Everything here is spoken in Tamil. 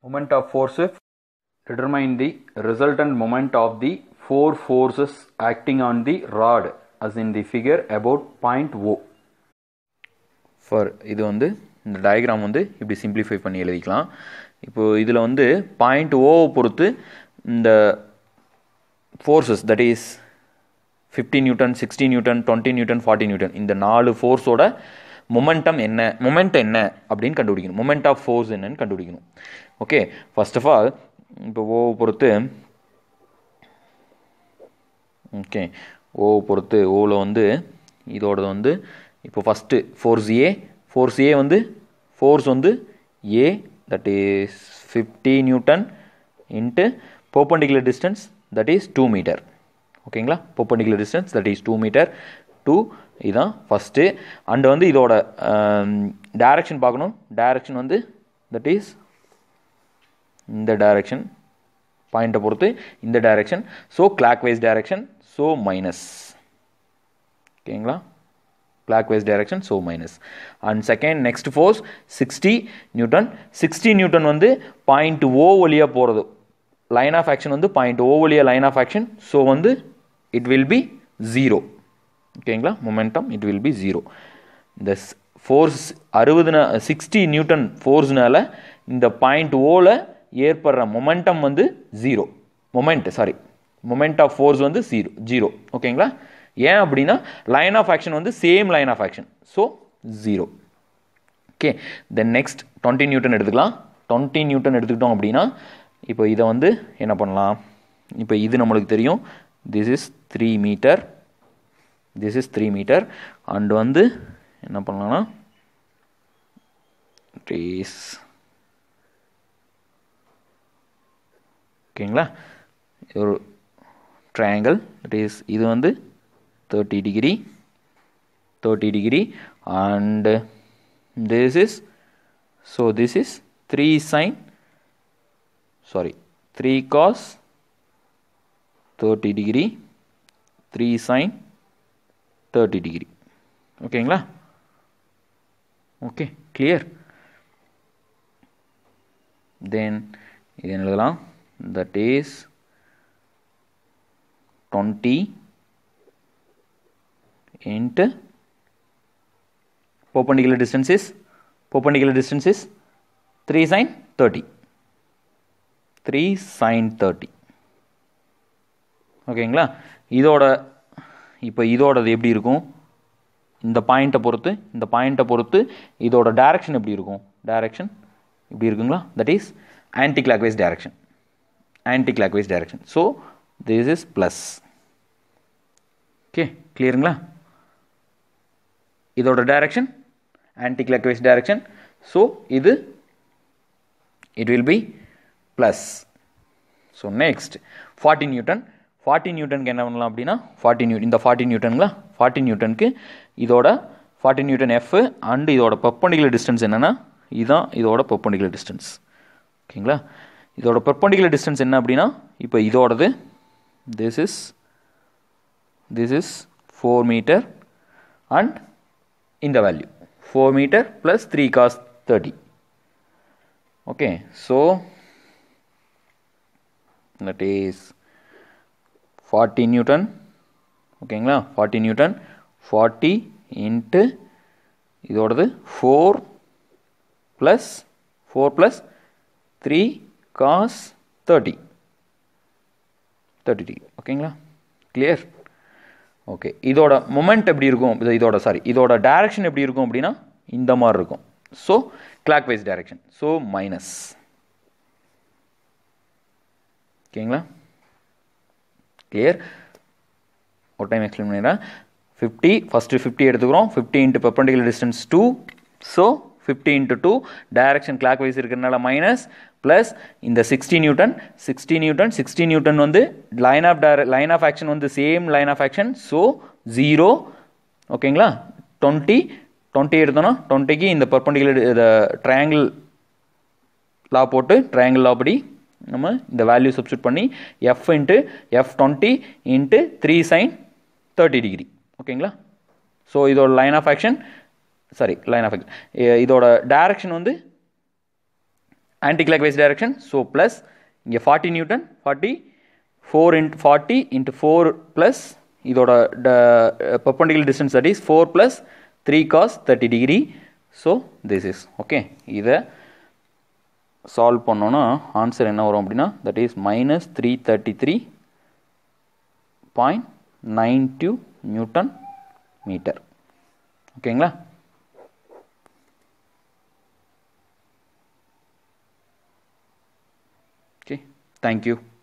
Moment of force determine the resultant moment of the four forces acting on the rod as in the figure about point O. For இது வந்து இந்த டயக்ராம் வந்து இப்படி சிம்பிளிஃபை பண்ணி எழுதிக்கலாம் இப்போது இதில் வந்து பாயிண்ட் ஓவை பொறுத்து இந்த forces that is fifty newton sixty newton twenty newton forty newton இந்த நாலு ஃபோர்ஸோட மொமெண்டம் என்ன மொமெண்ட் என்ன அப்படின்னு கண்டுபிடிக்கணும் மொமெண்ட் ஆஃப் ஃபோர்ஸ் என்னன்னு கண்டுபிடிக்கணும் ஓகே ஃபர்ஸ்ட் ஆஃப் ஆல் இப்போ ஓவை பொறுத்து ஓகே ஓவை பொறுத்து ஓவில் வந்து இதோடது வந்து இப்போ first force A force A வந்து ஃபோர்ஸ் வந்து A that is fifty newton into perpendicular distance that is two metre ஓகேங்களா perpendicular distance that is two metre two இதுதான் ஃபஸ்ட்டு அண்டு வந்து இதோட டைரக்ஷன் பார்க்கணும் டைரக்ஷன் வந்து தட் இஸ் இந்த டைரக்ஷன் பாயிண்ட்டை பொறுத்து இந்த direction so clock wise direction so minus ஓகேங்களா clock wise direction so minus and second next force sixty newton sixty newton வந்து பாயிண்ட் ஓ வழியாக போகிறது லைன் ஆஃப் ஆக்ஷன் வந்து பாயிண்ட் ஓ வழியாக லைன் ஆஃப் ஆக்ஷன் ஸோ வந்து இட் வில் பி ஜீரோ ஓகேங்களா momentum it will be zero இந்த ஃபோர்ஸ் அறுபதுனா சிக்ஸ்டி நியூட்டன் ஃபோர்ஸ்னால இந்த பாயிண்ட் ஓவில் ஏற்படுற மொமெண்டம் வந்து zero moment sorry moment of force வந்து ஜீரோ ஜீரோ ஓகேங்களா ஏன் அப்படின்னா லைன் ஆஃப் ஆக்ஷன் வந்து same line of action so zero okay then next twenty newton எடுத்துக்கலாம் டுவெண்ட்டி நியூட்டன் எடுத்துக்கிட்டோம் அப்படின்னா இப்போ இதை வந்து என்ன பண்ணலாம் இப்போ இது நம்மளுக்கு தெரியும் this is three metre this is three metre and வந்து என்ன பண்ணலாம்னா ட்ரேஸ் ஓகேங்களா ஒரு ட்ரையாங்கிள் தட் இஸ் இது வந்து thirty degree thirty degree and this is so this is three sine sorry three cos thirty degree three sine thirty degree ஓகேங்களா ஓகே கிளியர் தென் இது என்ன எழுதலாம் that is twenty into perpendicular distance is perpendicular distance is 3 sin 30 3 sin 30 ஓகேங்களா இதோட இப்போ இதோடது எப்படி இருக்கும் இந்த பாயிண்ட்டை பொறுத்து இந்த பாயிண்ட்டை பொறுத்து இதோட டைரக்ஷன் எப்படி இருக்கும் டைரக்ஷன் இப்படி இருக்குங்களா that is clock wise direction clock wise direction so this is plus okay கிளியருங்களா இதோட direction clock wise direction so இது it will be plus so next forty newton forty நியூட்டனுக்கு என்ன பண்ணலாம் அப்படின்னா ஃபார்ட்டி நியூ இந்த ஃபார்ட்டி நியூட்டனுங்களா ஃபார்ட்டி நியூட்டனுக்கு இதோட ஃபார்ட்டி நியூட்டன் எஃப் அண்டு இதோட பர்பண்டிகுலர் டிஸ்டன்ஸ் என்னென்னா இதுதான் இதோட பர்பண்டிகுலர் டிஸ்டன்ஸ் ஓகேங்களா இதோட பர்பண்டிகுலர் டிஸ்டன்ஸ் என்ன அப்படின்னா இப்போ இதோடது this is this is 4 meter and in the value 4 meter plus 3 cos 30 okay so that is 40 newton ஓகேங்களா ஃபார்ட்டி நியூட்டன் ஃபார்ட்டி இன்ட்டு இதோடது four plus four plus three cos thirty thirty degree ஓகேங்களா கிளியர் ஓகே இதோட மொமெண்ட் எப்படி இருக்கும் இதோட சாரி இதோட டைரக்ஷன் எப்படி இருக்கும் அப்படின்னா இந்த மாதிரி இருக்கும் so clock wise direction so minus ஓகேங்களா கிளியர் ஒரு டைம் எக்ஸ்பிளைன் பண்ணிடுறேன் ஃபிஃப்டி ஃபஸ்ட்டு ஃபிஃப்டி எடுத்துக்கிறோம் fifty into perpendicular distance two so fifty into two direction clockwise இருக்கிறனால மைனஸ் ப்ளஸ் இந்த sixty newton sixty newton sixty newton வந்து லைன் ஆஃப் டைர லைன் ஆஃப் ஆக்ஷன் வந்து same line of action so zero ஓகேங்களா டுவெண்ட்டி டுவெண்ட்டி எடுத்தோன்னா டுவெண்ட்டிக்கு இந்த பர்பண்டிகுலர் இந்த ட்ரையாங்கிள் லா போட்டு ட்ரையாங்கிள் லா படி நம்ம இந்த வேல்யூ சப்ஸ்டியூட் பண்ணி F into F twenty into three sine thirty degree ஓகேங்களா ஸோ இதோட line of action sorry line of action இதோட டைரக்ஷன் வந்து clock wise direction so plus இங்கே forty newton forty four into forty into four plus இதோட perpendicular distance that is four plus three cos thirty degree so this is okay இதை சால்வ் பண்ணோன்னா ஆன்சர் என்ன வரும் அப்படின்னா that is minus three thirty three point nine two newton metre ஓகேங்களா ஓகே தேங்க்யூ